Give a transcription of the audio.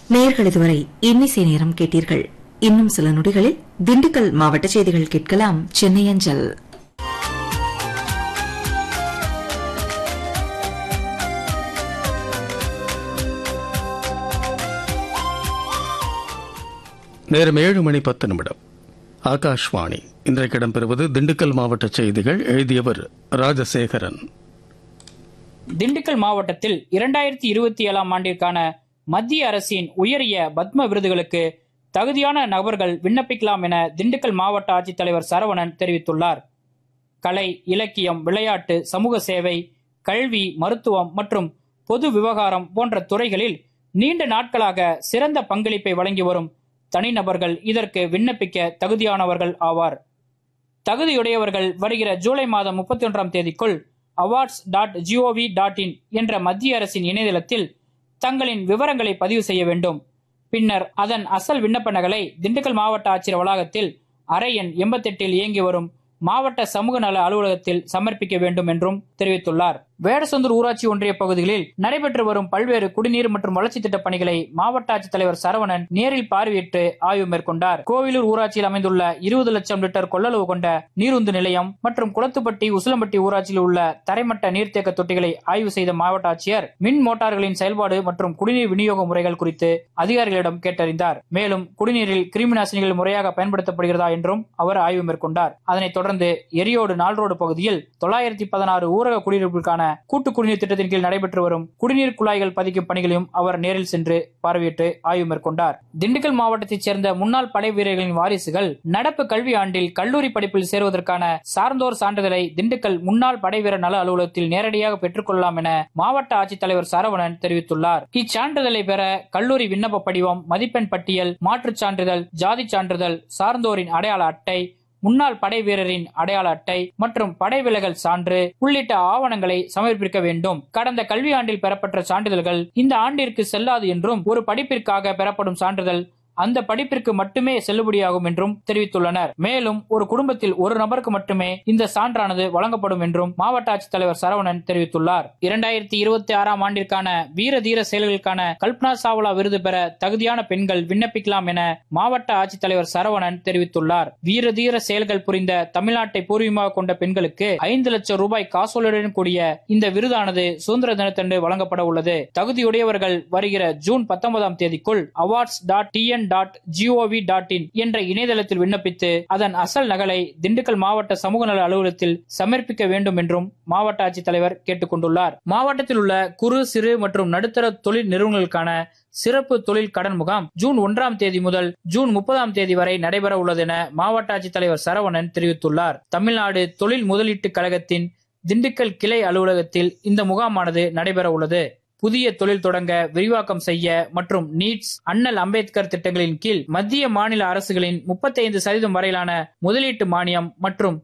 நேயர்கள் இதுவரை இன்னிசை நேரம் கேட்டீர்கள் இன்னும் சில நொடிகளில் திண்டுக்கல் மாவட்ட செய்திகள் கேட்கலாம் சென்னை அஞ்சல் நேரம் ஏழு மணி பத்து நிமிடம் ஆகாஷ்வாணி இன்றைக்கு இடம்பெறுவது திண்டுக்கல் மாவட்ட செய்திகள் எழுதியவர் ராஜசேகரன் திண்டுக்கல் மாவட்டத்தில் இரண்டாயிரத்தி இருபத்தி ஏழாம் ஆண்டிற்கான மத்திய அரசின் உயரிய பத்ம விருதுகளுக்கு தகுதியான நபர்கள் விண்ணப்பிக்கலாம் என திண்டுக்கல் மாவட்ட ஆட்சித்தலைவர் சரவணன் தெரிவித்துள்ளார் கலை இலக்கியம் விளையாட்டு சமூக சேவை கல்வி மருத்துவம் மற்றும் பொது விவகாரம் போன்ற துறைகளில் நீண்ட நாட்களாக சிறந்த பங்களிப்பை வழங்கி வரும் தனிநபர்கள் இதற்கு விண்ணப்பிக்க தகுதியானவர்கள் ஆவார் தகுதியுடையவர்கள் வருகிற ஜூலை மாதம் முப்பத்தி ஒன்றாம் தேதிக்குள் awards dot GOV dot in என்ற மத்திய அரசின் இணையதளத்தில் தங்களின் விவரங்களை பதிவு செய்ய வேண்டும் பின்னர் அதன் அசல் விண்ணப்ப நகலை திண்டுக்கல் மாவட்ட ஆட்சியர் வளாகத்தில் அறை எண் எண்பத்தெட்டில் இயங்கி வரும் மாவட்ட சமூக நல அலுவலகத்தில் சமர்ப்பிக்க வேண்டும் என்றும் தெரிவித்துள்ளார் வேடசந்தூர் ஊராட்சி ஒன்றிய பகுதிகளில் நடைபெற்று வரும் பல்வேறு குடிநீர் மற்றும் வளர்ச்சி திட்ட பணிகளை மாவட்ட ஆட்சித்தலைவர் சரவணன் நேரில் பார்வையிட்டு ஆய்வு மேற்கொண்டார் கோவிலூர் ஊராட்சியில் அமைந்துள்ள இருபது லட்சம் லிட்டர் கொள்ளளவு கொண்ட நீருந்து நிலையம் மற்றும் குளத்துப்பட்டி உசிலம்பட்டி ஊராட்சியில் உள்ள தரைமட்ட நீர்த்தேக்க தொட்டிகளை ஆய்வு செய்த மாவட்ட ஆட்சியர் மின் மோட்டார்களின் செயல்பாடு மற்றும் குடிநீர் விநியோக முறைகள் குறித்து அதிகாரிகளிடம் கேட்டறிந்தார் மேலும் குடிநீரில் கிருமி நாசினிகள் முறையாக பயன்படுத்தப்படுகிறதா என்றும் அவர் ஆய்வு மேற்கொண்டார் அதனைத் தொடர்ந்து எரியோடு நால்ரோடு பகுதியில் தொள்ளாயிரத்தி பதினாறு ஊரக குடியிருப்புகளுக்கான கூட்டு குடிநீர் திட்டத்தின் கீழ் நடைபெற்று வரும் குடிநீர் குழாய்கள் பதிக்கும் பணிகளையும் அவர் நேரில் சென்று பார்வையிட்டு ஆய்வு மேற்கொண்டார் திண்டுக்கல் மாவட்டத்தைச் சேர்ந்த முன்னாள் படை வீரர்களின் வாரிசுகள் நடப்பு கல்வி ஆண்டில் கல்லூரி படிப்பில் சேருவதற்கான சார்ந்தோர் சான்றிதழை திண்டுக்கல் முன்னாள் படை வீரர் நல அலுவலகத்தில் நேரடியாக பெற்றுக் கொள்ளலாம் என மாவட்ட ஆட்சித்தலைவர் சரவணன் தெரிவித்துள்ளார் இச்சான்றிதழை பெற கல்லூரி விண்ணப்ப படிவம் மதிப்பெண் பட்டியல் மாற்றுச் சான்றிதழ் ஜாதி சான்றிதழ் சார்ந்தோரின் அடையாள அட்டை முன்னாள் படை வீரரின் அடையாள அட்டை மற்றும் படை விலகல் சான்று உள்ளிட்ட ஆவணங்களை சமர்ப்பிக்க வேண்டும் கடந்த கல்வி ஆண்டில் பெறப்பட்ட சான்றிதழ்கள் இந்த ஆண்டிற்கு செல்லாது என்றும் ஒரு படிப்பிற்காக பெறப்படும் சான்றிதழ் அந்த படிப்பிற்கு மட்டுமே செல்லுபடியாகும் என்றும் தெரிவித்துள்ளனர் மேலும் ஒரு குடும்பத்தில் ஒரு நபருக்கு மட்டுமே இந்த சான்றானது வழங்கப்படும் என்றும் மாவட்ட ஆட்சித்தலைவர் சரவணன் தெரிவித்துள்ளார் இரண்டாயிரத்தி இருபத்தி ஆறாம் ஆண்டிற்கான வீர தீர செயல்களுக்கான கல்பனா சாவ்லா விருது பெற தகுதியான பெண்கள் விண்ணப்பிக்கலாம் என மாவட்ட ஆட்சித்தலைவர் சரவணன் தெரிவித்துள்ளார் வீர தீர செயல்கள் புரிந்த தமிழ்நாட்டை பூர்வீகமாக கொண்ட பெண்களுக்கு ஐந்து லட்சம் ரூபாய் காசோலையுடன் கூடிய இந்த விருதானது சுதந்திர தினத்தன்று வழங்கப்பட உள்ளது தகுதியுடையவர்கள் வருகிற ஜூன் பத்தொன்பதாம் தேதிக்குள் awards dot TN dot GOV dot in என்ற இணையதளத்தில் விண்ணப்பித்து அதன் அசல் நகலை திண்டுக்கல் மாவட்ட சமூக நல அலுவலகத்தில் சமர்ப்பிக்க வேண்டும் என்றும் மாவட்ட ஆட்சித்தலைவர் கேட்டுக் கொண்டுள்ளார் மாவட்டத்தில் உள்ள குறு சிறு மற்றும் நடுத்தர தொழில் நிறுவனங்களுக்கான சிறப்பு தொழில் கடன் முகாம் ஜூன் ஒன்றாம் தேதி முதல் ஜூன் முப்பதாம் தேதி வரை நடைபெற உள்ளது என மாவட்ட ஆட்சித்தலைவர் சரவணன் தெரிவித்துள்ளார் தமிழ்நாடு தொழில் முதலீட்டு கழகத்தின் திண்டுக்கல் கிளை அலுவலகத்தில் இந்த முகாமானது நடைபெற உள்ளது புதிய தொழில் தொடங்க விரிவாக்கம் செய்ய மற்றும் நீட்ஸ் அண்ணல் அம்பேத்கர் திட்டங்களின் கீழ் மத்திய மாநில அரசுகளின் முப்பத்தைந்து சதவீதம் வரையிலான முதலீட்டு மானியம் மற்றும்